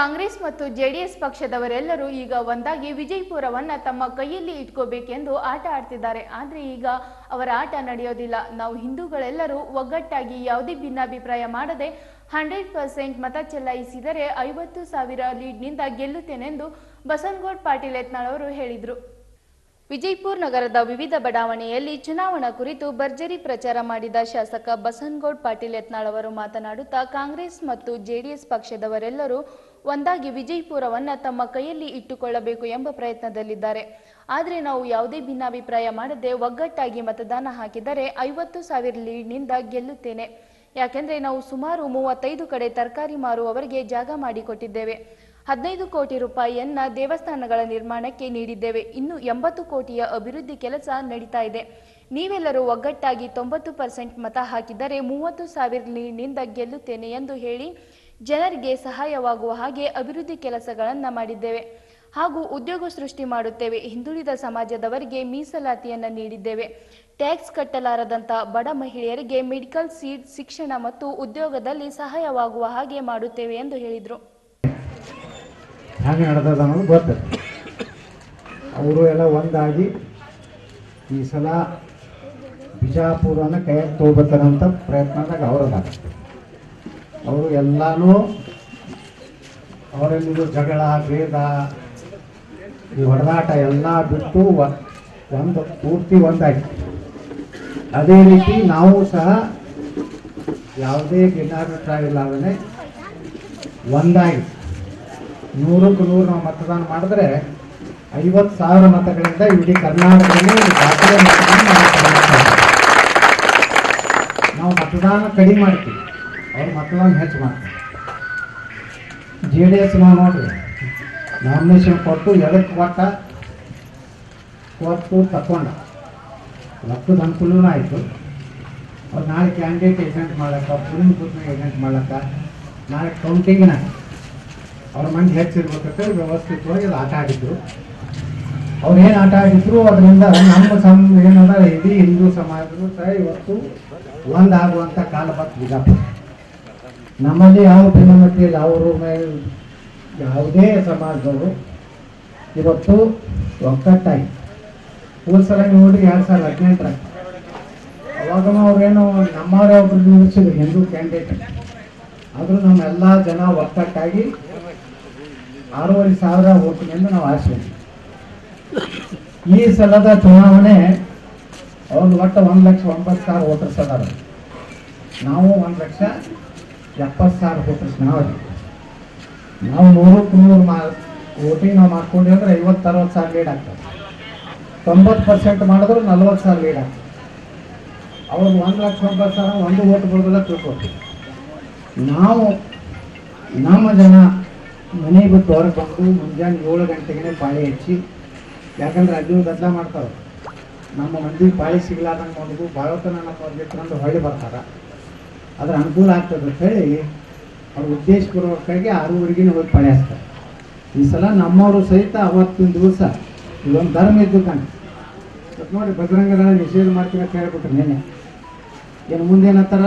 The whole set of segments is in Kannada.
ಕಾಂಗ್ರೆಸ್ ಮತ್ತು ಜೆಡಿಎಸ್ ಪಕ್ಷದವರೆಲ್ಲರೂ ಈಗ ಒಂದಾಗಿ ವಿಜಯಪುರವನ್ನ ತಮ್ಮ ಕೈಯಲ್ಲಿ ಇಟ್ಕೋಬೇಕೆಂದು ಆಟ ಆಡ್ತಿದ್ದಾರೆ ಆದ್ರೆ ಈಗ ಅವರ ಆಟ ನಡೆಯೋದಿಲ್ಲ ನಾವು ಹಿಂದೂಗಳೆಲ್ಲರೂ ಒಗ್ಗಟ್ಟಾಗಿ ಯಾವುದೇ ಭಿನ್ನಾಭಿಪ್ರಾಯ ಮಾಡದೆ ಹಂಡ್ರೆಡ್ ಪರ್ಸೆಂಟ್ ಮತ ಚಲಾಯಿಸಿದರೆ ಐವತ್ತು ಸಾವಿರ ಲೀಡ್ನಿಂದ ಗೆಲ್ಲುತ್ತೇನೆಂದು ಬಸನಗೌಡ್ ಪಾಟೀಲ್ ಯತ್ನಾಳ್ ಅವರು ಹೇಳಿದರು ವಿಜಯಪುರ ನಗರದ ವಿವಿಧ ಬಡಾವಣೆಯಲ್ಲಿ ಚುನಾವಣಾ ಕುರಿತು ಭರ್ಜರಿ ಪ್ರಚಾರ ಮಾಡಿದ ಶಾಸಕ ಬಸನಗೌಡ್ ಪಾಟೀಲ್ ಯತ್ನಾಳ್ ಅವರು ಮಾತನಾಡುತ್ತಾ ಕಾಂಗ್ರೆಸ್ ಮತ್ತು ಜೆಡಿಎಸ್ ಪಕ್ಷದವರೆಲ್ಲರೂ ಒಂದಾಗಿ ವಿಜಯಪುರವನ್ನ ತಮ್ಮ ಕೈಯಲ್ಲಿ ಇಟ್ಟುಕೊಳ್ಳಬೇಕು ಎಂಬ ಪ್ರಯತ್ನದಲ್ಲಿದ್ದಾರೆ ಆದರೆ ನಾವು ಯಾವುದೇ ಭಿನ್ನಾಭಿಪ್ರಾಯ ಮಾಡದೆ ಒಗ್ಗಟ್ಟಾಗಿ ಮತದಾನ ಹಾಕಿದರೆ ಐವತ್ತು ಸಾವಿರ ಲೀಡ್ನಿಂದ ಗೆಲ್ಲುತ್ತೇನೆ ಯಾಕೆಂದ್ರೆ ನಾವು ಸುಮಾರು ಮೂವತ್ತೈದು ಕಡೆ ತರಕಾರಿ ಮಾರುವವರಿಗೆ ಜಾಗ ಮಾಡಿಕೊಟ್ಟಿದ್ದೇವೆ ಹದಿನೈದು ಕೋಟಿ ರೂಪಾಯಿಯನ್ನ ದೇವಸ್ಥಾನಗಳ ನಿರ್ಮಾಣಕ್ಕೆ ನೀಡಿದ್ದೇವೆ ಇನ್ನು ಎಂಬತ್ತು ಕೋಟಿಯ ಅಭಿವೃದ್ಧಿ ಕೆಲಸ ನಡೀತಾ ಇದೆ ನೀವೆಲ್ಲರೂ ಒಗ್ಗಟ್ಟಾಗಿ ತೊಂಬತ್ತು ಪರ್ಸೆಂಟ್ ಮತ ಹಾಕಿದರೆ ಮೂವತ್ತು ಸಾವಿರ ಲೀಡ್ನಿಂದ ಗೆಲ್ಲುತ್ತೇನೆ ಎಂದು ಹೇಳಿ ಜನರಿಗೆ ಸಹಾಯವಾಗುವ ಹಾಗೆ ಅಭಿವೃದ್ಧಿ ಕೆಲಸಗಳನ್ನು ಮಾಡಿದ್ದೇವೆ ಹಾಗೂ ಉದ್ಯೋಗ ಸೃಷ್ಟಿ ಮಾಡುತ್ತೇವೆ ಹಿಂದುಳಿದ ಸಮಾಜದವರಿಗೆ ಮೀಸಲಾತಿಯನ್ನು ನೀಡಿದ್ದೇವೆ ಟ್ಯಾಕ್ಸ್ ಕಟ್ಟಲಾರದಂತ ಬಡ ಮಹಿಳೆಯರಿಗೆ ಮೆಡಿಕಲ್ ಸೀಟ್ ಶಿಕ್ಷಣ ಮತ್ತು ಉದ್ಯೋಗದಲ್ಲಿ ಸಹಾಯವಾಗುವ ಹಾಗೆ ಮಾಡುತ್ತೇವೆ ಎಂದು ಹೇಳಿದರು ಹೆಂಗೆ ನಡೆದದ ಅನ್ನೋದು ಗೊತ್ತದ ಅವರು ಎಲ್ಲ ಒಂದಾಗಿ ಈ ಸಲ ಬಿಜಾಪುರನ ಕೈಯಾಗ ತೊಗೊಬೇಕಂತ ಪ್ರಯತ್ನದಾಗ ಅವ್ರದಾಗ ಅವರು ಎಲ್ಲಾನು ಅವರಲ್ಲಿರೋ ಜಗಳ ಭೇದ ಈ ಹೊಡೆದಾಟ ಎಲ್ಲ ಬಿಟ್ಟು ಒ- ಒಂದು ಪೂರ್ತಿ ಒಂದಾಗಿ ಅದೇ ರೀತಿ ನಾವು ಸಹ ಯಾವುದೇ ಭಿನ್ನಾಭಿಪ್ರಾಯ ಇಲ್ಲದೇ ಒಂದಾಗಿ ನೂರಕ್ಕೆ ನೂರು ನಾವು ಮತದಾನ ಮಾಡಿದ್ರೆ ಐವತ್ತು ಸಾವಿರ ಮತಗಳಿಂದ ಇಡೀ ಕರ್ನಾಟಕದಲ್ಲಿ ದಾಖಲೆ ಮತದಾನ ನಾವು ಪಡೆಯುತ್ತೇವೆ. ನಾವು ಮತದಾನ ಕಡಿಮೆ ಮಾಡ್ತೀವಿ ಅವ್ರು ಮತದಾನ ಹೆಚ್ಚು ಮಾಡ್ತಾರೆ ಜೆ ಡಿ ಎಸ್ ನಾವು ನೋಡ್ರಿ ನಾಮಿನೇಷನ್ ಕೊಟ್ಟು ಎದಕ್ಕೆ ಕೊಟ್ಟ ಕೊಟ್ಟು ತಕೊಂಡ ರೊಕ್ಕದ ಅನುಕೂಲನೂ ಆಯಿತು ಅವ್ರು ನಾಳೆ ಕ್ಯಾಂಡಿಡೇಟ್ ಏಜೆಂಟ್ ಮಾಡ್ಲಕ್ಕ ಪುರಿನ ಬೂತ್ನಾಗ ಏಜೆಂಟ್ ಮಾಡ್ಲಕ್ಕ ನಾಳೆ ಕೌಂಟಿಂಗ್ನ ಅವ್ರ ಮಂದಿ ಹೆಚ್ಚಿರ್ಬೇಕಂತ ವ್ಯವಸ್ಥಿತವಾಗಿ ಅದು ಆಟ ಆಡಿದ್ರು ಅವ್ರು ಏನು ಆಟ ಆಡಿದ್ರು ಅದರಿಂದ ನಮ್ಮ ಸಂ ಏನದ ಇಡೀ ಹಿಂದೂ ಸಮಾಜವು ಸಹ ಇವತ್ತು ಒಂದಾಗುವಂಥ ಕಾಲ ಬಂತು ಬಿಜಾಪುರ ನಮ್ಮಲ್ಲಿ ಯಾವ ಭಿನ್ನಮತಿ ಇಲ್ಲ ಅವರು ಮೇ- ಯಾವುದೇ ಸಮಾಜದವರು ಇವತ್ತು ಒಕ್ಕಟ್ಟಾಗಿ ಹೋದ ಸಲ ನೋಡಿ ಎರಡು ಸಾವಿರದ ಹದಿನೆಂಟರಾಗ ಅವಾಗನೂ ಅವ್ರೇನು ನಮ್ಮವರೇ ಒಬ್ರು ನಿಲ್ಲಿಸಿದ್ರು ಹಿಂದೂ ಕ್ಯಾಂಡಿಡೇಟ್ ಆದರೂ ನಮ್ಮೆಲ್ಲ ಜನ ಒಕ್ಕಟ್ಟಾಗಿ ಆರೂವರೆ ಸಾವಿರ ಓಟಿನಿಂದ ನಾವು ಆರಿಸ್ಬೇಕು ಈ ಸಲದ ಚುನಾವಣೆ ಅವ್ರು ಒಟ್ಟು ಒಂದು ಲಕ್ಷ ಒಂಬತ್ತು ಸಾವಿರ ವೋಟರ್ಸ್ ಅದಾರ ನಾವು ಒಂದು ಲಕ್ಷ ಎಪ್ಪತ್ತು ಸಾವಿರ ವೋಟರ್ಸ್ ನಾವು ನಾವು ನೂರಕ್ಕೆ ನೂರು ಮಾ ವೋಟಿಂಗ್ ನಾವು ಮಾಡ್ಕೊಂಡ್ವಿ ಅಂದ್ರೆ ಐವತ್ತು ಅರವತ್ತು ಸಾವಿರ ಲೀಡ್ ಆಗ್ತದೆ ತೊಂಬತ್ತು ಪರ್ಸೆಂಟ್ ಮಾಡಿದ್ರು ನಲ್ವತ್ತು ಸಾವಿರ ಲೀಡ್ ಆಗ್ತದೆ ಅವ್ರಿಗೆ ಒಂದು ಲಕ್ಷ ಒಂಬತ್ತು ಸಾವಿರ ಒಂದು ಓಟ್ ಬರೋದಿಲ್ಲ ತಿಳ್ಕೊತೀವಿ ನಾವು ನಮ್ಮ ಜನ ಮನೆ ಬಿಟ್ಟು ಹೊರಗೆ ಬಂದು ಮುಂಜಾನೆ ಏಳು ಗಂಟೆಗೆ ಪಾಳಿ ಹಚ್ಚಿ ಯಾಕಂದ್ರೆ ಅಲ್ಲಿ ಗದ್ದಲ ಮಾಡ್ತಾವೆ ನಮ್ಮ ಮಂದಿ ಪಾಳಿ ಸಿಗ್ಲಾರ್ದಂಗೆ ಮಾಡೋದು ಭಾಳತನ ನಮ್ಮ ಬಂದು ಹೊಳ್ಳಿ ಬರ್ತಾರೆ ಅದ್ರ ಅನುಕೂಲ ಆಗ್ತದೆ ಅಂತ ಹೇಳಿ ಅವ್ರ ಉದ್ದೇಶಪೂರ್ವಕವಾಗಿ ಆರೂವರೆಗೆ ಹೋಗಿ ಪಾಳಿ ಹಾಕ್ತಾರೆ ಈ ಸಲ ನಮ್ಮವರು ಸಹಿತ ಅವತ್ತಿನ ದಿವಸ ಇದೊಂದು ಧರ್ಮ ಇದ್ದು ಕಣ್ ಇವತ್ತು ನೋಡಿ ಬಜರಂಗದಳ ನಿಷೇಧ ಮಾಡ್ತೀವಿ ಅಂತ ಹೇಳ್ಬಿಟ್ರು ನೆನೆ ಏನು ಮುಂದೇನಂತಾರ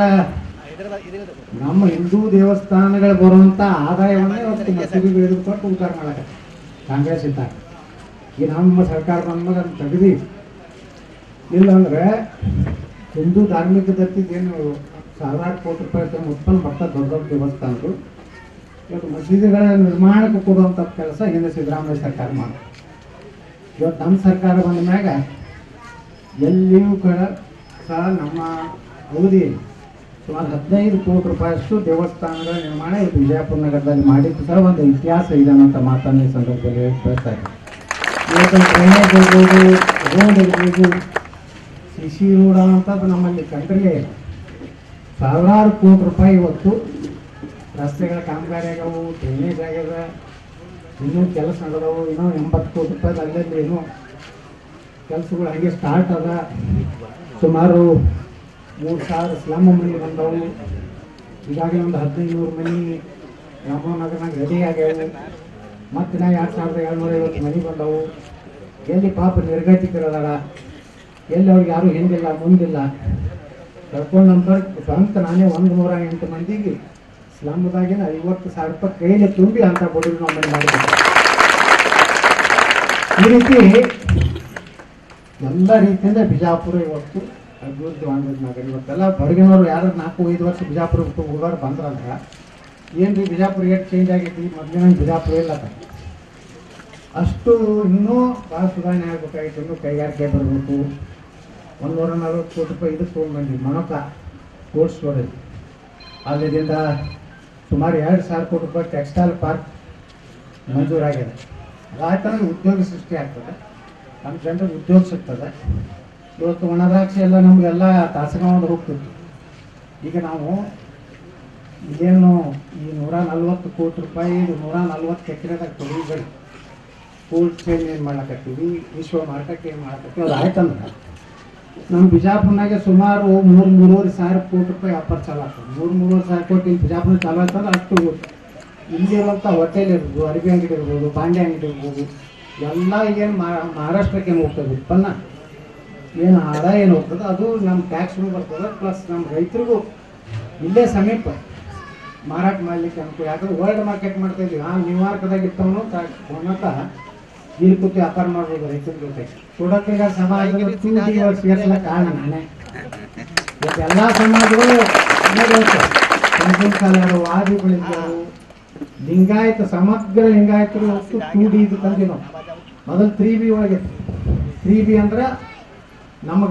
ನಮ್ಮ ಹಿಂದೂ ದೇವಸ್ಥಾನಗಳು ಬರುವಂತ ಆದಾಯವನ್ನೇ ಇವತ್ತು ಮಸೀದಿಗೆ ಹಿಡಿದುಕೊಟ್ಟು ಉದ್ಧಾರ ಮಾಡಕ ಕಾಂಗ್ರೆಸ್ ಇದ್ದಾಗ ಈ ನಮ್ಮ ಸರ್ಕಾರ ಬಂದ್ಮೇಲೆ ಅದನ್ನ ತೆಗ್ದು ಇಲ್ಲಂದ್ರೆ ಹಿಂದೂ ಧಾರ್ಮಿಕ ದತ್ತಿದೇನು ಸಾವಿರಾರು ಕೋಟಿ ರೂಪಾಯಿ ತಮ್ಮ ಉತ್ಪನ್ನ ಬರ್ತಾ ದೊಡ್ಡ ದೊಡ್ಡ ದೇವಸ್ಥಾನಗಳು ಇವತ್ತು ಮಸೀದಿಗಳ ನಿರ್ಮಾಣಕ್ಕೆ ಕೊಡುವಂಥ ಕೆಲಸ ಹಿಂದೆ ಸಿದ್ದರಾಮಯ್ಯ ಸರ್ಕಾರ ಮಾಡ ಇವತ್ತು ನಮ್ಮ ಸರ್ಕಾರ ಬಂದ ಮ್ಯಾಗ ಎಲ್ಲಿಯೂ ಕೂಡ ಸಹ ನಮ್ಮ ಅವಧಿಯಲ್ಲಿ ಸುಮಾರು ಹದಿನೈದು ಕೋಟಿ ರೂಪಾಯಿಯಷ್ಟು ದೇವಸ್ಥಾನಗಳ ನಿರ್ಮಾಣ ಇವತ್ತು ವಿಜಯಪುರ ನಗರದಲ್ಲಿ ಮಾಡಿದ್ದು ಸಹ ಒಂದು ಇತಿಹಾಸ ಇದೆ ಅನ್ನೋಂಥ ಮಾತನ್ನು ಈ ಸಂದರ್ಭದಲ್ಲಿ ಹೇಳ್ತಾ ಇದ್ದೀನಿ ಇವತ್ತು ಡ್ರೈನೇಜ್ ಇರ್ಬೋದು ರೋಡ್ ಇರ್ಬೋದು ಸಿ ಸಿ ರೋಡ್ ಅಂತದ್ದು ನಮ್ಮಲ್ಲಿ ಕಂಡ್ರಲೇ ಇಲ್ಲ ಸಾವಿರಾರು ಕೋಟಿ ರೂಪಾಯಿ ಇವತ್ತು ರಸ್ತೆಗಳ ಕಾಮಗಾರಿ ಆಗ್ಯಾವು ಡ್ರೈನೇಜ್ ಆಗ್ಯದ ಇನ್ನೂ ಕೆಲಸ ನಡೆದವು ಇನ್ನೂ ಎಂಬತ್ತು ಕೋಟಿ ರೂಪಾಯಿ ಅಲ್ಲಲ್ಲಿ ಏನೋ ಕೆಲಸಗಳು ಹಾಗೆ ಸ್ಟಾರ್ಟ್ ಅದ ಸುಮಾರು ಮೂರು ಸಾವಿರ ಸ್ಲಮ್ ಮನೆ ಬಂದವು ಈಗಾಗಲೇ ಒಂದು ಹದಿನೈದು ನೂರು ಮನೆ ರಾಮನಗರನಾಗ ರೆಡಿ ಆಗ್ಯಾವು ಮತ್ತು ನಾ ಎರಡು ಸಾವಿರದ ಏಳ್ನೂರ ಐವತ್ತು ಮನೆ ಬಂದವು ಎಲ್ಲಿ ಪಾಪ ನಿರ್ಗತಿಕರದಾರ ಎಲ್ಲಿ ಅವ್ರಿಗೆ ಯಾರೂ ಹಿಂದಿಲ್ಲ ಮುಂದಿಲ್ಲ ಕರ್ಕೊಂಡು ನಂಬರ್ ಸ್ವಂತ ನಾನೇ ಒಂದು ನೂರ ಎಂಟು ಮಂದಿಗೆ ಸ್ಲಮ್ದಾಗಿನ ಐವತ್ತು ಸಾವಿರ ರೂಪಾಯಿ ಕೈಲಿ ತುಂಬಿ ಅಂತ ಬಡವ್ರು ನಾವು ಮನೆ ಮಾಡಿದ್ದೀವಿ ಈ ರೀತಿ ಎಲ್ಲ ರೀತಿಯಿಂದ ಬಿಜಾಪುರ ಇವತ್ತು ಅಭಿವೃದ್ಧಿ ಹೊಂದಿದ್ನಾಗ ಇವತ್ತೆಲ್ಲ ಹೊರಗಿನವ್ರು ಯಾರು ನಾಲ್ಕು ಐದು ವರ್ಷ ಬಿಜಾಪುರ ಬಿಟ್ಟು ಹೋಗೋರು ಬಂದ್ರಂದ್ರ ಏನು ರೀ ಬಿಜಾಪುರ ಏಟ್ ಚೇಂಜ್ ಆಗೈತಿ ಮೊದಲಿನ ಬಿಜಾಪುರ ಇಲ್ಲ ಅಂತ. ಅಷ್ಟು ಇನ್ನೂ ಭಾಳ ಸುಧಾರಣೆ ಆಗ್ಬೇಕಾಗಿತ್ತು ಇನ್ನೂ ಕೈಗಾರಿಕೆ ಬರಬೇಕು ಒಂದೂರ ನಲ್ವತ್ತು ಕೋಟಿ ರೂಪಾಯಿ ಇದಕ್ಕೆ ತೊಗೊಂಡ್ಬಂದ್ವಿ ಮೊಣಕ ಕೋಲ್ಡ್ ಸ್ಟೋರೇಜ್ ಅಲ್ಲಿಂದ ಸುಮಾರು ಎರಡು ಸಾವಿರ ಕೋಟಿ ರೂಪಾಯಿ ಟೆಕ್ಸ್ಟೈಲ್ ಪಾರ್ಕ್ ಮಂಜೂರಾಗಿದೆ ಅದಾಯ್ತಂದ್ರೆ ಉದ್ಯೋಗ ಸೃಷ್ಟಿ ಆಗ್ತದೆ ನಮ್ಮ ಜನರಿಗೆ ಉದ್ಯೋಗ ಸಿಗ್ತದೆ ಇವತ್ತು ಒಣದ್ರಾಕ್ಷಿ ಎಲ್ಲ ನಮಗೆಲ್ಲ ತಾಸಗಾಂವದು ಹೋಗ್ತಿತ್ತು ಈಗ ನಾವು ಏನು ಈ ನೂರ ನಲ್ವತ್ತು ಕೋಟಿ ರೂಪಾಯಿ ಇದು ನೂರ ನಲ್ವತ್ತು ಎಕರೆದಾಗ ತೊಗರಿಗಳು ಕೋಲ್ಡ್ ಚೈನ್ ಏನು ಮಾಡ್ಲಕತ್ತೀವಿ ವಿಶ್ವ ಮಾರುಕಟ್ಟೆ ಏನು ಮಾಡ್ಲಕತ್ತೀವಿ ಅದು ಆಯ್ತಂದ್ರೆ ನಮ್ಮ ಬಿಜಾಪುರ್ನಾಗೆ ಸುಮಾರು ಮೂರು ಮೂರುವರೆ ಸಾವಿರ ಕೋಟಿ ರೂಪಾಯಿ ವ್ಯಾಪಾರ ಚಾಲು ಆಗ್ತದೆ ಮೂರು ಮೂರುವರೆ ಸಾವಿರ ಕೋಟಿ ಇಲ್ಲಿ ಬಿಜಾಪುರ ಚಾಲು ಆಗ್ತದೆ ಅಷ್ಟು ಇಲ್ಲಿರುವಂಥ ಹೋಟೆಲ್ ಇರ್ಬೋದು ಅರಬಿ ಅಂಗಡಿ ಇರ್ಬೋದು ಬಾಂಡೆ ಅಂಗಡಿ ಇರ್ಬೋದು ಎಲ್ಲ ಏನು ಮಹಾರಾಷ್ಟ್ರಕ್ಕೆ ಏನು ಹೋಗ್ತದೆ ಉತ್ಪನ್ನ ಏನು ಆದಾಯ ಏನು ಹೋಗ್ತದೆ ಅದು ನಮ್ಮ ಟ್ಯಾಕ್ಸ್ಗೂ ಬರ್ತದೆ ಪ್ಲಸ್ ನಮ್ಮ ರೈತರಿಗೂ ಇಲ್ಲೇ ಸಮೀಪ ಮಾರಾಟ ಮಾಡ್ಲಿಕ್ಕೆ ಅನುಕೂಲ ಯಾಕಂದ್ರೆ ವರ್ಲ್ಡ್ ಮಾರ್ಕೆಟ್ ಮಾಡ್ತಾ ಇದ್ವಿ ಆ ನ್ಯೂಯಾರ್ಕ್ದಾಗ ಇತ್ತವನು ಉನ್ನತ ಇಲ್ಲಿ ಕೂತು ವ್ಯಾಪಾರ ಮಾಡ್ಬೋದು ರೈತರ ಜೊತೆ ಕೊಡಕ್ಕಿಗ ಸಮಾಜದ ಟೂ ಡಿ ಸೇರ್ಸ್ಲಕ್ಕ ಕಾರಣ ನಾನೇ ಇವತ್ತು ಎಲ್ಲ ಸಮಾಜಗಳು ಕಾಲರು ವಾದಿಗಳಿದ್ದವು ಲಿಂಗಾಯತ ಸಮಗ್ರ ಲಿಂಗಾಯತರು ಹೊತ್ತು ಟೂ ಡಿ ಇದು ತಂದ್ವಿ ನಾವು ಮೊದಲು ತ್ರೀ ಬಿ ಒಳಗಿತ್ತು ತ್ರೀ ಬಿ ಅಂದ್ರೆ ನಮಗ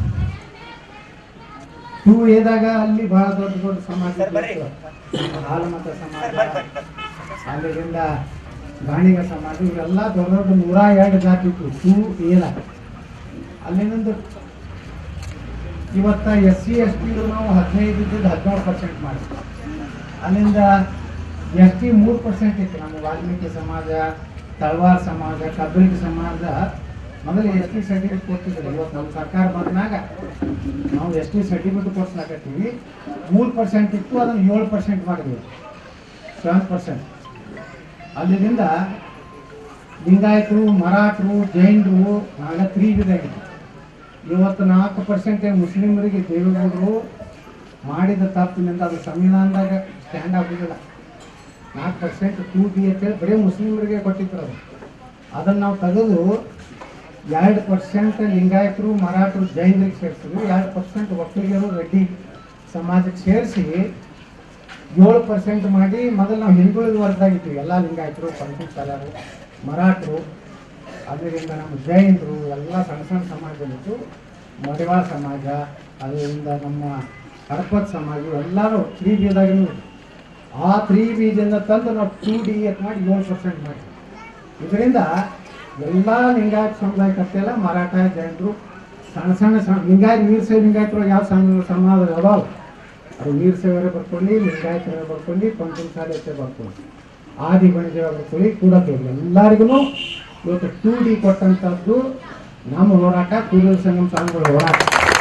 ಟೂ ಎದಾಗ ಅಲ್ಲಿ ಬಹಳ ದೊಡ್ಡ ದೊಡ್ಡ ಸಮಾಜ ಇತ್ತು. ನಮ್ಮ ಹಾಲಮತ ಸಮಾಜ ಅಲ್ಲಿಂದ ಗಾಣಿಗ ಸಮಾಜ ಇವೆಲ್ಲ ದೊಡ್ಡ ದೊಡ್ಡ ನೂರ ಎರಡು ಜಾತಿ ಇತ್ತು ಟೂ ಏದ ಅಲ್ಲಿಂದ ಇವತ್ತ ಎಸ್ ಸಿ ಎಸ್ ಟಿ ನಾವು ಹದಿನೈದು ಇದ್ದಿದ್ದು ಹದಿನೇಳು ಪರ್ಸೆಂಟ್ ಮಾಡಿ ಅಲ್ಲಿಂದ ಎಸ್ ಟಿ ಮೂರು ಪರ್ಸೆಂಟ್ ಇತ್ತು ನಮ್ಮ ವಾಲ್ಮೀಕಿ ಸಮಾಜ ತಳವಾರ್ ಸಮಾಜ ಕಬ್ಬಿಣಿ ಸಮಾಜ ಮೊದಲು ಎಸ್ ಟಿ ಸರ್ಟಿಫಿಕೇಟ್ ಕೊಡ್ತಿದ್ರು ಇವತ್ತು ನಮ್ಮ ಸರ್ಕಾರ ಬಂದಾಗ ನಾವು ಎಸ್ ಟಿ ಸರ್ಟಿಫಿಕೇಟ್ ಕೊಡ್ಸ್ಲಾಕತ್ತೀವಿ ಮೂರು ಪರ್ಸೆಂಟ್ ಇತ್ತು ಅದನ್ನು ಏಳು ಪರ್ಸೆಂಟ್ ಮಾಡಿದ್ವಿ ಸೆವೆನ್ ಪರ್ಸೆಂಟ್ ಅಲ್ಲಿಂದ ಲಿಂಗಾಯತರು ಮರಾಠರು ಜೈನರು ಆಗ ತ್ರೀ ಬಿದ್ದಾಗಿತ್ತು ಇವತ್ತು ನಾಲ್ಕು ಪರ್ಸೆಂಟ್ ಮುಸ್ಲಿಮರಿಗೆ ದೇವೇಗೌಡರು ಮಾಡಿದ ತಪ್ಪಿನಿಂದ ಅದು ಸಂವಿಧಾನದಾಗ ಸ್ಟ್ಯಾಂಡ್ ಆಗೋದಿಲ್ಲ ನಾಲ್ಕು ಪರ್ಸೆಂಟ್ ಟೂ ಡಿ ಅಂತೇಳಿ ಬರೀ ಮುಸ್ಲಿಮರಿಗೆ ಕೊಟ್ಟಿದ್ರು ಅದು ಅದನ್ನು ನಾವು ತೆಗೆದು ಎರಡು ಪರ್ಸೆಂಟ್ ಲಿಂಗಾಯತರು ಮರಾಠರು ಜೈನರಿಗೆ ಸೇರಿಸಿದ್ರು ಎರಡು ಪರ್ಸೆಂಟ್ ಒಕ್ಕಲಿಗರು ರೆಡ್ಡಿ ಸಮಾಜಕ್ಕೆ ಸೇರಿಸಿ ಏಳು ಪರ್ಸೆಂಟ್ ಮಾಡಿ ಮೊದಲು ನಾವು ಹಿಂದುಳಿದ ವರ್ಗದಾಗಿದ್ವಿ ಎಲ್ಲ ಲಿಂಗಾಯತರು ಪಂಚಚಾಲರು ಮರಾಠರು ಅದರಿಂದ ನಮ್ಮ ಜೈನರು ಎಲ್ಲ ಸಣ್ಣ ಸಣ್ಣ ಸಮಾಜಗಳಿತ್ತು ಮಡಿವಾಳ ಸಮಾಜ ಅದರಿಂದ ನಮ್ಮ ಹರಪತ್ ಸಮಾಜ ಎಲ್ಲರೂ ತ್ರೀ ಬಿದಾಗಿನೂ ಆ ತ್ರೀ ಬೀಜದಿಂದ ತಂದು ನಾವು ಟೂ ಡಿ ಎತ್ ಮಾಡಿ ಏಳು ಪರ್ಸೆಂಟ್ ಮಾಡಿ ಇದರಿಂದ ಎಲ್ಲ ಲಿಂಗಾಯತ ಸಮುದಾಯಕ್ಕೆ ಎಲ್ಲ ಮರಾಠ ಜೈನರು ಸಣ್ಣ ಸಣ್ಣ ಸಣ್ಣ ಲಿಂಗಾಯತ ವೀರಶೈವ ಲಿಂಗಾಯತರು ಯಾವ ಸಣ್ಣ ಸಮಾಜ ಅದಾವ ಅದು ವೀರಶೈವರೇ ಬರ್ಕೊಳ್ಳಿ ಲಿಂಗಾಯತರೇ ಬರ್ಕೊಳ್ಳಿ ಪಂಚಮಸಾಲಿ ಹೆಚ್ಚೆ ಬರ್ಕೊಳ್ಳಿ ಆದಿ ಬಣಿಜ ಬರ್ಕೊಳ್ಳಿ ಕೂಡ ಎಲ್ಲರಿಗೂ ಇವತ್ತು ಟೂ ಡಿ ಕೊಟ್ಟಂಥದ್ದು ನಮ್ಮ ಹೋರಾಟ ಕೂಡಲ ಸಂಗಮ ಸ್ವಾಮಿಗಳ ಹೋರಾಟ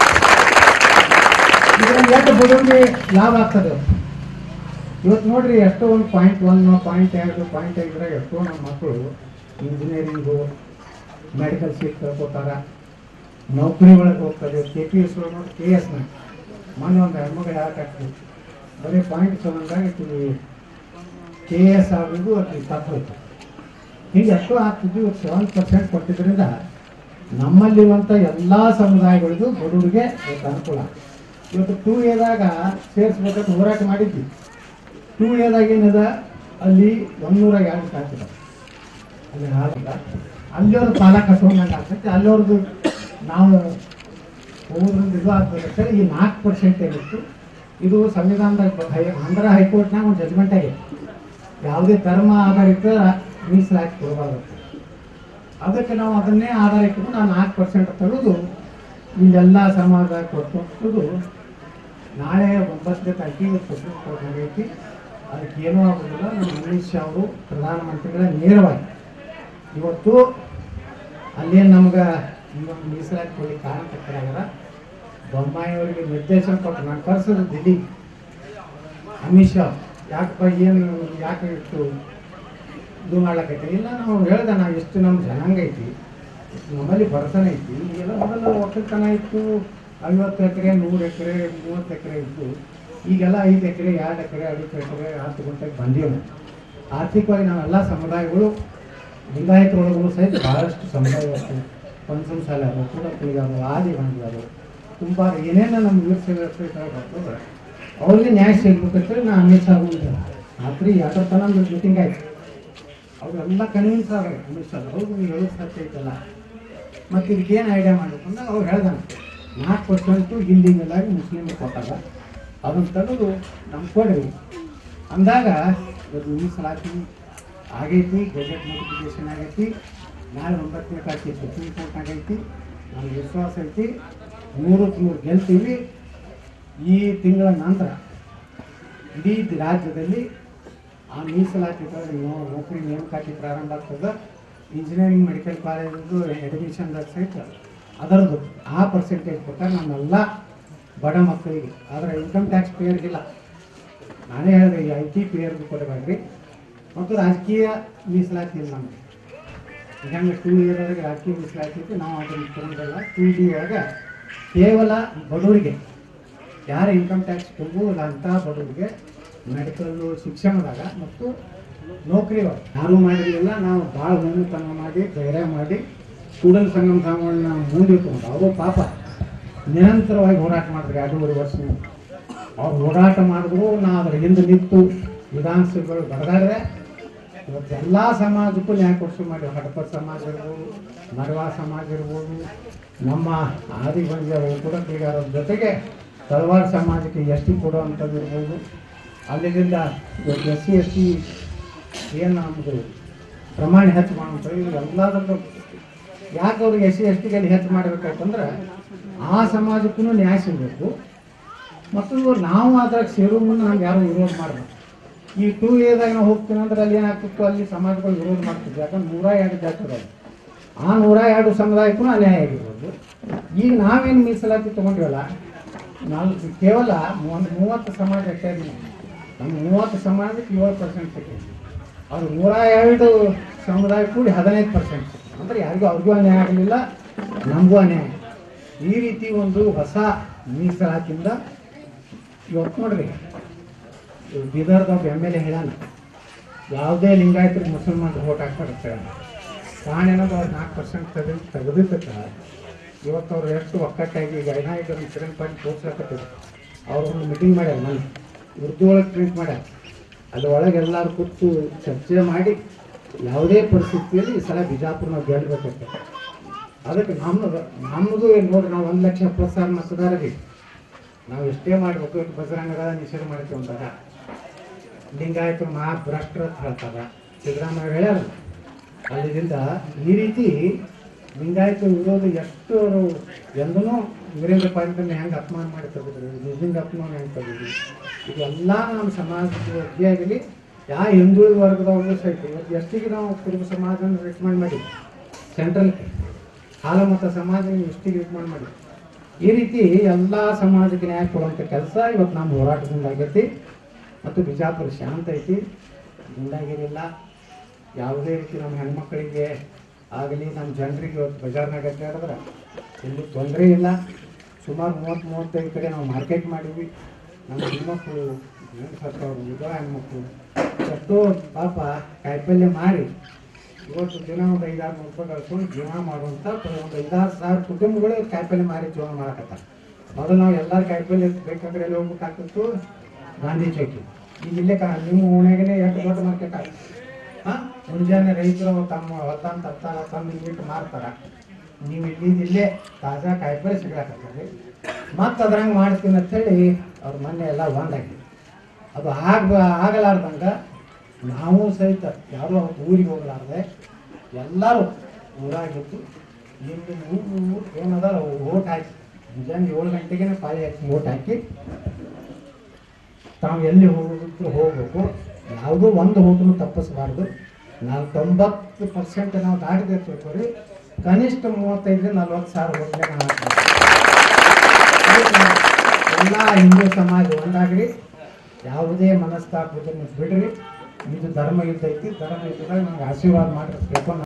ಇದರಲ್ಲಿ ಎಷ್ಟು ಬಡವರಿಗೆ ಲಾಭ ಆಗ್ತದೆ ಇವತ್ತು ನೋಡ್ರಿ ಎಷ್ಟೋ ಒಂದು ಪಾಯಿಂಟ್ ಒನ್ ಪಾಯಿಂಟ್ ಎರಡು ಪಾಯಿಂಟ್ ಐದರಾಗ ಎಷ್ಟೋ ನಮ್ಮ ಮಕ್ಕಳು ಇಂಜಿನಿಯರಿಂಗು ಮೆಡಿಕಲ್ ಸೀಟ್ ಕಳ್ಕೊತಾರ ನೌಕರಿ ಒಳಗೆ ಹೋಗ್ತಾರೆ ಕೆ ಪಿ ಎಸ್ ಒಳಗೆ ನೋಡಿ ಕೆ ಎಸ್ನ ಮೊನ್ನೆ ಒಂದು ಹೆಣ್ಮಗಳು ಹೇಳಕ್ಕಾಗ್ತದೆ ಬರೀ ಪಾಯಿಂಟ್ ಸಂಬಂಧಾಗಿ ಕೆ ಎಸ್ ಆಗೋದು ಅದು ತಪ್ಪೋಯ್ತು ಹೀಗೆ ಎಷ್ಟೋ ಆಗ್ತಿದ್ವಿ ಇವತ್ತು ಸೆವೆನ್ ಪರ್ಸೆಂಟ್ ಕೊಟ್ಟಿದ್ದರಿಂದ ನಮ್ಮಲ್ಲಿರುವಂಥ ಎಲ್ಲ ಸಮುದಾಯಗಳಿಗೂ ಬಡವರಿಗೆ ಇವತ್ತು ಅನುಕೂಲ ಇವತ್ತು ಟೂ ಎದಾಗ ಸೇರಿಸ್ಬೇಕಂತ ಹೋರಾಟ ಮಾಡಿದ್ವಿ ಟೂ ಎದಾಗ ಏನಿದೆ ಅಲ್ಲಿ ಒಂದೂರ ಎರಡು ಸಾಕಿದೆ ಅಲ್ಲಿ ಹಾಲಿಲ್ಲ ಅಲ್ಲಿಯವ್ರ ಸಾಲ ಕಟ್ಕೊಂಡಂಗೆ ಆಗ್ತೈತೆ ಅಲ್ಲಿಯವ್ರದ್ದು ನಾವು ಹೋಗೋದ್ರಿಂದ ಇದು ಆಗ್ತದೆ ಅಂತ ಹೇಳಿ ಈ ನಾಲ್ಕು ಪರ್ಸೆಂಟ್ ಏನಿತ್ತು ಇದು ಸಂವಿಧಾನದಾಗ ಹೈ ಆಂಧ್ರ ಹೈಕೋರ್ಟ್ನಾಗ ಒಂದು ಜಜ್ಮೆಂಟ್ ಆಗಿದೆ ಯಾವುದೇ ಧರ್ಮ ಆಧಾರಿತ ಮೀಸಲಾತಿ ಕೊಡಬಾರ್ದು ಅದಕ್ಕೆ ನಾವು ಅದನ್ನೇ ಆಧಾರ ಇಟ್ಕೊಂಡು ನಾವು ನಾಲ್ಕು ಪರ್ಸೆಂಟ್ ತೆಗೆದು ಇಲ್ಲೆಲ್ಲ ಸಮಾಜ ಕೊಟ್ಟು ನಾಳೆ ಒಂಬತ್ತನೇ ತಾರೀಕಿಗೆ ಸುಪ್ರೀಂ ಕೋರ್ಟ್ ಆಗೈತಿ ಅದಕ್ಕೆ ಏನೂ ಆಗೋದಿಲ್ಲ ನಮ್ಮ ಅಮಿತ್ ಶಾ ಅವರು ಪ್ರಧಾನಮಂತ್ರಿಗಳ ನೇರವಾಗಿ ಇವತ್ತು ಅಲ್ಲೇನು ನಮ್ಗೆ ಇನ್ನೊಂದು ಮೀಸಲಾತಿ ಕೊಡಿ ಕಾರಣ ತಕ್ಕರಾಗಲ್ಲ ಬೊಮ್ಮಾಯಿ ಅವರಿಗೆ ನಿರ್ದೇಶನ ಕೊಟ್ಟು ನಾನು ಕರ್ಸೋದು ದಿಲ್ಲಿ ಅಮಿತ್ ಶಾ ಯಾಕಪ್ಪ ಏನು ಯಾಕೆ ಇಷ್ಟು ಇದು ಮಾಡ್ಲಕೈತಿ ಇಲ್ಲ ನಾವು ಹೇಳ್ದೆ ನಾವು ಎಷ್ಟು ನಮ್ಮ ಜನಾಂಗ ಐತಿ ನಮ್ಮಲ್ಲಿ ಬಡತನ ಐತಿ ಈಗೆಲ್ಲ ಮೊದಲು ಒಕ್ಕಲ್ತನ ಇತ್ತು ಐವತ್ತು ಎಕರೆ ನೂರು ಎಕರೆ ಮೂವತ್ತು ಎಕರೆ ಇತ್ತು ಈಗೆಲ್ಲ ಐದು ಎಕರೆ ಎರಡು ಎಕರೆ ಐದು ಎಕರೆ ಹತ್ತು ಗುಂಟೆಗೆ ಬಂದೀವಿ ನಾವು. ಆರ್ಥಿಕವಾಗಿ ನಾವೆಲ್ಲ ಸಮುದಾಯಗಳು ಲಿಂಗಾಯತರೊಳಗೂ ಸಹಿತ ಭಾಳಷ್ಟು ಸಮುದಾಯ ಪಂಚಮ ಸಾಲ ಅದು ಕೂಡಕುಳಿಗಾರು ಆದಿ ಬಂದಿದ್ದಾರೆ ತುಂಬ ಏನೇನು ನಮ್ಮ ವೀರ ಸೇವೆ ಬರ್ತದೆ ಅವ್ರಿಗೆ ನ್ಯಾಯ ಸಿಗ್ಬೇಕಂತೇಳಿ ನಾ ಅಮಿತ್ ಶಾ ಮುಂದೆ ರಾತ್ರಿ ಯಾಕೋ ತನ ಮೀಟಿಂಗ್ ಆಯ್ತು ಅವರೆಲ್ಲ ಕನ್ವಿನ್ಸ್ ಆಗ ಅಮಿತ್ ಶಾ ಹೌದು ನೀವು ಹೇಳೋದು ಸತ್ಯ ಐತಲ್ಲ ಮತ್ತು ಇದಕ್ಕೇನು ಐಡಿಯಾ ಮಾಡಬೇಕು ಅಂದ್ರೆ ಅವ್ರು ಹೇಳ್ದಾನೆ ನಾಲ್ಕು ಪರ್ಸೆಂಟು ಹಿಂದಿಗೆಲ್ಲಾಗಿ ಮುಸ್ಲಿಮ್ಗೆ ಕೊಟ್ಟಾಗ ಅದನ್ನು ತೆಗೆದು ನಮ್ಮ ಕೊಡ್ರಿ ಅಂದಾಗ ಇವತ್ತು ಮೀಸಲಾತಿ ಆಗೈತಿ ಗೆಜೆಟ್ ನೋಟಿಫಿಕೇಶನ್ ಆಗೈತಿ ನಾಳೆ ಒಂಬತ್ತನೇ ತಾರೀಕಿಗೆ ಸುಪ್ರೀಂ ಕೋರ್ಟ್ನಾಗ ಐತಿ ನಮ್ಗೆ ವಿಶ್ವಾಸ ಐತಿ ನೂರಕ್ಕೆ ನೂರು ಗೆಲ್ತೀವಿ ಈ ತಿಂಗಳ ನಂತರ ಇಡೀ ರಾಜ್ಯದಲ್ಲಿ ಆ ಮೀಸಲಾತಿ ನೋ- ನೌಕರಿ ನೇಮಕಾತಿ ಪ್ರಾರಂಭ ಆಗ್ತದೆ ಇಂಜಿನಿಯರಿಂಗ್ ಮೆಡಿಕಲ್ ಕಾಲೇಜು ಅಡ್ಮಿಷನ್ದಾಗ ಸಹಿತ ಅದರದ್ದು ಆ ಪರ್ಸೆಂಟೇಜ್ ಪ್ರಕಾರ ನಮ್ಮೆಲ್ಲ ಬಡ ಮಕ್ಕಳಿಗೆ ಆದರೆ ಇನ್ಕಮ್ ಟ್ಯಾಕ್ಸ್ ಪೇಯರ್ಗಿಲ್ಲ ನಾನೇ ಹೇಳಿದೆ ಈ ಐ ಟಿ ಪೇಯರ್ಗೆ ಕೊಡಬೇಡ್ರಿ ಮತ್ತು ರಾಜಕೀಯ ಮೀಸಲಾತಿ ಇಲ್ಲ ನಮಗೆ ಈಗ ಹೆಂಗೆ ಟೂ ಇಯರ್ ಒಳಗೆ ರಾಜಕೀಯ ಮೀಸಲಾತಿ ಇತ್ತು ನಾವು ಅದನ್ನು ತಗೊಂಡಿಲ್ಲ ಟೂ ಡಿ ಒಳಗೆ ಕೇವಲ ಬಡವರಿಗೆ ಯಾರು ಇನ್ಕಮ್ ಟ್ಯಾಕ್ಸ್ ತುಂಬುವುದಿಲ್ಲ ಅಂತ ಬಡವರಿಗೆ ಮೆಡಿಕಲ್ಲು ಶಿಕ್ಷಣದಾಗ ಮತ್ತು ನೌಕರಿ ಒಳಗೆ ಯಾರೂ ಮಾಡಿರಲಿಲ್ಲ ನಾವು ಭಾಳ ಹುಮ್ಮತನ ಮಾಡಿ ಧೈರ್ಯ ಮಾಡಿ ಸ್ಟೂಡೆಂಟ್ ಸಂಗಮ ಸಂಘಗಳನ್ನ ನಾವು ಮುಂದೆ ಇಟ್ಕೊಂಡು ಅವರು ಪಾಪ ನಿರಂತರವಾಗಿ ಹೋರಾಟ ಮಾಡಿದ್ರು ಎರಡೂವರೆ ವರ್ಷ ಅವ್ರು ಹೋರಾಟ ಮಾಡಿದ್ರು ನಾ ಅದ್ರ ಹಿಂದೆ ನಿಂತು ವಿಧಾನಸಭೆಗಳು ಬಡದಾದ್ರೆ ಇವತ್ತು ಎಲ್ಲ ಸಮಾಜಕ್ಕೂ ನ್ಯಾಯ ಕೊಡಿಸು ಮಾಡಿ ಹಡಪ ಸಮಾಜ ಇರ್ಬೋದು ಮಡವಾ ಸಮಾಜ ಇರ್ಬೋದು ನಮ್ಮ ಆದಿಗಂಜ ಕುಡಕಲಿಗಾರರ ಜೊತೆಗೆ ತಳವಾರ ಸಮಾಜಕ್ಕೆ ಎಸ್ ಟಿ ಕೊಡುವಂಥದ್ದು ಇರ್ಬೋದು ಅಲ್ಲಿಂದ ಎಸ್ ಸಿ ಎಸ್ ಟಿ ಏನು ನಮ್ಮದು ಪ್ರಮಾಣ ಹೆಚ್ಚು ಮಾಡುವಂಥದ್ದು ಇದು ಎಲ್ಲದಕ್ಕೂ ಯಾಕೆ ಅವ್ರಿಗೆ ಎಸ್ ಸಿ ಎಸ್ ಟಿಗೆ ಹೆಚ್ಚು ಮಾಡಬೇಕಾಯ್ತಂದ್ರೆ ಆ ಸಮಾಜಕ್ಕೂ ನ್ಯಾಯ ಸಿಗಬೇಕು ಮತ್ತು ನಾವು ಅದ್ರಾಗ ಸೇರೋ ಮುಂದೆ ನಮ್ಗೆ ಯಾರು ವಿರೋಧ ಮಾಡಬೇಕು ಈ ಟೂ ಇಯರ್ದಾಗ ನಾವು ಹೋಗ್ತೀನಿ ಅಂದ್ರೆ ಅಲ್ಲಿ ಏನಾಗ್ತಿತ್ತು ಅಲ್ಲಿ ಸಮಾಜಗಳು ವಿರೋಧ ಮಾಡ್ತಿದ್ವಿ ಯಾಕಂದ್ರೆ ನೂರ ಎರಡು ಜಾತಿ ಇರೋದು ಆ ನೂರ ಎರಡು ಸಮುದಾಯಕ್ಕೂ ಅನ್ಯಾಯ ಆಗಿರ್ಬೋದು ಈಗ ನಾವೇನು ಮೀಸಲಾತಿ ತೊಗೊಂಡಿವಲ್ಲ ನಾಲ್ಕು ಕೇವಲ ಒಂದು ಮೂವತ್ತು ಸಮಾಜ ಅಷ್ಟೇ ಇದೆ ನಮ್ಮ ಮೂವತ್ತು ಸಮಾಜಕ್ಕೆ ಏಳು ಪರ್ಸೆಂಟ್ ಸಿಕ್ಕಿದೆ ಅದು ನೂರ ಎರಡು ಸಮುದಾಯ ಕೂಡಿ ಹದಿನೈದು ಪರ್ಸೆಂಟ್ ಅಂದರೆ ಯಾರಿಗೂ ಅವ್ರಿಗೂ ಅನ್ಯಾಯ ಆಗಲಿಲ್ಲ ನಮಗೂ ಅನ್ಯಾಯ ಈ ರೀತಿ ಒಂದು ಹೊಸ ಮೀಸಲಾತಿಯಿಂದ ಇವತ್ತು ನೋಡ್ರಿ ಇವ್ ಬೀದರ್ದಾಗ ಎಮ್ ಎಲ್ ಎ ಹೇಳ್ಯಾನ ಯಾವುದೇ ಲಿಂಗಾಯತರಿಗೆ ಮುಸಲ್ಮಾನರು ಓಟ್ ಹಾಕ್ತಾರೆ ಅಂತ ಹೇಳ್ಯಾನ. ಕಾರಣ ಏನಂದ್ರೆ ಅವ್ರು ನಾಲ್ಕು ಪರ್ಸೆಂಟ್ ತೆಗೆದು ತೆಗೆದಿದ್ದಕ್ಕೆ ಇವತ್ತು ಅವ್ರು ಎಷ್ಟು ಒಕ್ಕಟ್ಟಾಗಿ ಈಗ ಐನಾಯಕರನ್ನು ಕಿರಣ್ ಪಾಟೀಲ್ ತೋರ್ಸ್ಲಕತ್ತಿದ್ರು ಅವ್ರು ಒಂದು ಮೀಟಿಂಗ್ ಮಾಡ್ಯಾರ ನಾನು ಉರ್ದು ಒಳಗೆ ಪ್ರಿಂಟ್ ಮಾಡ್ಯಾರ ಅಲ್ಲಿ ಒಳಗೆ ಎಲ್ಲರೂ ಕೂತು ಚರ್ಚೆ ಮಾಡಿ ಯಾವುದೇ ಪರಿಸ್ಥಿತಿಯಲ್ಲಿ ಈ ಸಲ ಬಿಜಾಪುರ ನಾವು ಗೆಲ್ಬೇಕಂತ ಅದಕ್ಕೆ ನಮ್ಮದು ನಮ್ಮದು ಏನ್ ನೋಡ್ರಿ ನಾವು ಒಂದು ಲಕ್ಷ ಎಪ್ಪತ್ತು ಸಾವಿರ ಮತದಾರರಿಗೆ ನಾವು ಎಷ್ಟೇ ಮಾಡಬೇಕು ಇವತ್ತು ಬಜರಂಗದ ನಿಷೇಧ ಮಾಡ್ತೀವಿ ಅಂದಾಗ ಲಿಂಗಾಯತರು ಮಹಾ ಭ್ರಷ್ಟರು ಅಂತ ಹೇಳ್ತಾರ ಸಿದ್ದರಾಮಯ್ಯ ಹೇಳ್ಯಾರ ಅಲ್ಲಿಂದ ಈ ರೀತಿ ಲಿಂಗಾಯತ ವಿರೋಧ ಎಷ್ಟು ಅವರು ಎಂದೂ ವೀರೇಂದ್ರ ಪಾಟೀಲ್ ಹೆಂಗೆ ಅಪಮಾನ ಮಾಡಿ ತೆಗೆದ್ರು ನಿಜಲಿಂಗ ಅಪಮಾನ ಹೆಂಗೆ ತೆಗೆದ್ರು ಇದೆಲ್ಲ ನಮ್ಮ ಸಮಾಜದ ಬಗ್ಗೆ ಆಗಲಿ ಯಾವ ಹಿಂದುಳಿದ ವರ್ಗದವ್ರಿಗೂ ಸಹಿತ ಇವತ್ತು ಎಷ್ಟಿಗೆ ನಾವು ಕುರುಬ ಸಮಾಜನ ರೆಕಮೆಂಡ್ ಮಾಡಿ ಸೆಂಟ್ರಲ್ ಹಾಲಮತ ಸಮಾಜ ಎಷ್ಟಿಗೆ ರೆಕಮೆಂಡ್ ಮಾಡಿ ಈ ರೀತಿ ಎಲ್ಲ ಸಮಾಜಕ್ಕೆ ನ್ಯಾಯ ಕೊಡುವಂಥ ಕೆಲಸ ಇವತ್ತು ನಮ್ಮ ಹೋರಾಟದಿಂದ ಆಗೈತಿ ಮತ್ತು ಬಿಜಾಪುರ ಶಾಂತ ಐತಿ ಗುಂಡಾಗಿರಿಲ್ಲ ಯಾವುದೇ ರೀತಿ ನಮ್ಮ ಹೆಣ್ಮಕ್ಳಿಗೆ ಆಗಲಿ ನಮ್ಮ ಜನರಿಗೆ ಇವತ್ತು ಬಜಾರ್ನಾಗ ಹೇಳಿದ್ರೆ ಇಲ್ಲಿ ತೊಂದರೆ ಇಲ್ಲ ಸುಮಾರು ಮೂವತ್ತು ಮೂವತ್ತೈದು ಕಡೆ ನಾವು ಮಾರ್ಕೆಟ್ ಮಾಡೀವಿ ನಮ್ಮ ಹೆಣ್ಮಕ್ಳು ಏನು ಸತ್ತವ್ರು ವಿಧವಾ ಹೆಣ್ಮಕ್ಳು ಎಷ್ಟೋ ಪಾಪ ಕಾಯಿಪಲ್ಯ ಮಾಡಿ ಇವತ್ತು ದಿನ ಒಂದು ಐದಾರು ನೂರು ರೂಪಾಯಿ ಕಳ್ಕೊಂಡು ಜೀವನ ಮಾಡುವಂಥ ಒಂದು ಐದಾರು ಸಾವಿರ ಕುಟುಂಬಗಳು ಕಾಯಿಪಲ್ಯ ಮಾರಿ ಜೀವನ ಮಾಡಕತ್ತಾರೆ ಮೊದಲು ನಾವು ಎಲ್ಲರೂ ಕಾಯಿಪಲ್ಯ ಬೇಕಾದ್ರೆ ಎಲ್ಲಿ ಹೋಗ್ಬೇಕಾಗ್ತಿತ್ತು ಗಾಂಧಿ ಚೌಕಿ ಈಗ ಇಲ್ಲೇ ಕಾ ನಿಮ್ಮ ಓಣ್ಯಾಗನೇ ಎಷ್ಟು ದೊಡ್ಡ ಮಾರ್ಕೆಟ್ ಆಗುತ್ತೆ ಹಾಂ ಮುಂಜಾನೆ ರೈತರು ತಮ್ಮ ಹೊತ್ತಂತ ಹತ್ತಾರ ತಂದು ಇಟ್ಟು ಮಾರ್ತಾರ ನೀವು ಇಲ್ಲಿದ್ದು ಇಲ್ಲೇ ತಾಜಾ ಕಾಯಿಪಲ್ಯ ಸಿಗ್ಲಾಕತ್ತಾರೆ ಮತ್ತೆ ಅದ್ರಂಗೆ ಮಾಡ್ತೀನಿ ಅಂತೇಳಿ ಅವ್ರ ಮೊನ್ನೆ ಎಲ್ಲ ಒಂದಾಗಿ ಅದು ಆಗ ಆಗಲಾರ್ದಂಗ ನಾವು ಸಹಿತ ಯಾರು ಅವತ್ತು ಊರಿಗೆ ಹೋಗಲಾರ್ದೆ ಎಲ್ಲರೂ ಊರಾಗಿದ್ದು ಇಲ್ಲಿ ಊರು ಏನದ ಓಟ್ ಹಾಕಿ ಮುಂಜಾನೆ ಏಳು ಗಂಟೆಗೆ ಪಾಳಿ ಹಾಕಿ ಓಟ್ ಹಾಕಿ ತಾವು ಎಲ್ಲಿ ಹೋಗೋದಕ್ಕೆ ಹೋಗ್ಬೇಕು ಯಾವುದೂ ಒಂದು ಹೋಟೆಲ್ ತಪ್ಪಿಸಬಾರ್ದು ನಾವು ತೊಂಬತ್ತು ಪರ್ಸೆಂಟ್ ನಾವು ದಾಟಿದೆ ತಿಳ್ಕೊರಿ ಕನಿಷ್ಠ ಮೂವತ್ತೈದರಿಂದ ನಲ್ವತ್ತು ಸಾವಿರ ಹೋಟ್ಲೆ ನಾವು ಹಾಕ್ಬೇಕು. ಎಲ್ಲ ಹಿಂದೂ ಸಮಾಜ ಒಂದಾಗ್ರಿ ಯಾವುದೇ ಮನಸ್ತಾಪದನ್ನು ಬಿಡ್ರಿ ಇದು ಧರ್ಮ ಯುದ್ಧ ಐತಿ ಧರ್ಮ ಯುದ್ಧದಾಗ ನಮ್ಗೆ ಆಶೀರ್ವಾದ ಮಾಡಿರ್ಬೇಕು